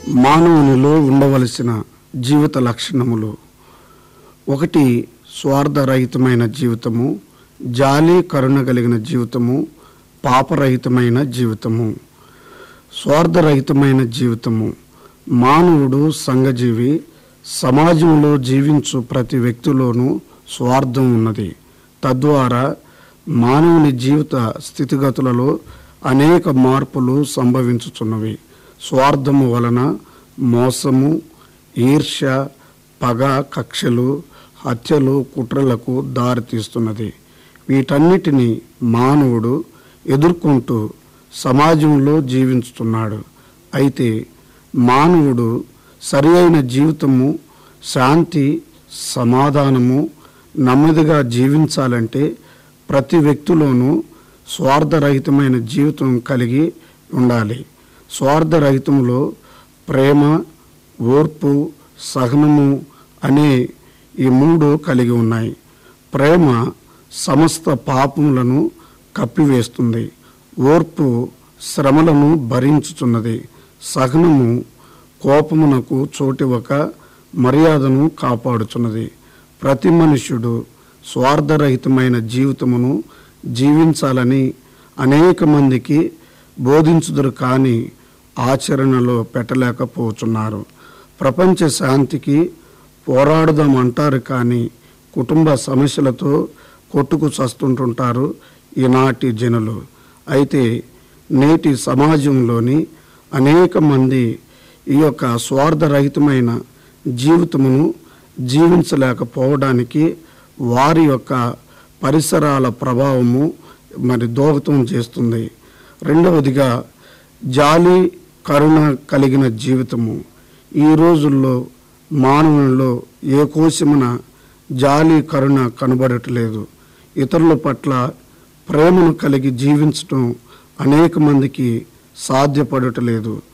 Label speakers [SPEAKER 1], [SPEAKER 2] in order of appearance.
[SPEAKER 1] మానవునిలో ఉండవలసిన జీవిత లక్షణములు ఒకటి స్వార్థరహితమైన జీవితము జాలి కరుణ కలిగిన జీవితము పాపరహితమైన జీవితము స్వార్థరహితమైన జీవితము మానవుడు సంఘజీవి సమాజంలో జీవించు ప్రతి వ్యక్తిలోనూ స్వార్థం ఉన్నది తద్వారా మానవుని జీవిత స్థితిగతులలో అనేక మార్పులు సంభవించుచున్నవి స్వార్థము వలన మోసము ఈర్ష్య పగ కక్షలు హత్యలు కుట్రలకు దారితీస్తున్నది వీటన్నిటిని మానవుడు ఎదుర్కొంటూ సమాజంలో జీవించుతున్నాడు అయితే మానవుడు సరి అయిన జీవితము శాంతి సమాధానము నెమ్మదిగా జీవించాలంటే ప్రతి వ్యక్తిలోనూ స్వార్థరహితమైన జీవితం కలిగి ఉండాలి స్వార్థరహితంలో ప్రేమ ఓర్పు సహనము అనే ఈ మూడు కలిగి ఉన్నాయి ప్రేమ సమస్త పాపములను కప్పివేస్తుంది ఓర్పు శ్రమలను భరించుచున్నది సహనము కోపమునకు చోటివ్వక మర్యాదను కాపాడుచున్నది ప్రతి మనుష్యుడు స్వార్థరహితమైన జీవితమును జీవించాలని అనేక మందికి బోధించుదురు కానీ ఆచరణలో పెట్టలేకపోతున్నారు ప్రపంచ శాంతికి పోరాడుదామంటారు కానీ కుటుంబ సమస్యలతో కొట్టుకు చస్తుంటుంటారు ఈనాటి జనులు అయితే నేటి సమాజంలోని అనేక మంది ఈ యొక్క స్వార్థరహితమైన జీవితమును జీవించలేకపోవడానికి వారి యొక్క పరిసరాల ప్రభావము మరి దోహదం చేస్తుంది రెండవదిగా జాలి కరుణ కలిగిన జీవితము ఈ రోజుల్లో మానవునిలో ఏ కోశమున జాలి కరుణ కనబడట్లేదు ఇతరుల పట్ల ప్రేమను కలిగి జీవించటం అనేక మందికి సాధ్యపడటలేదు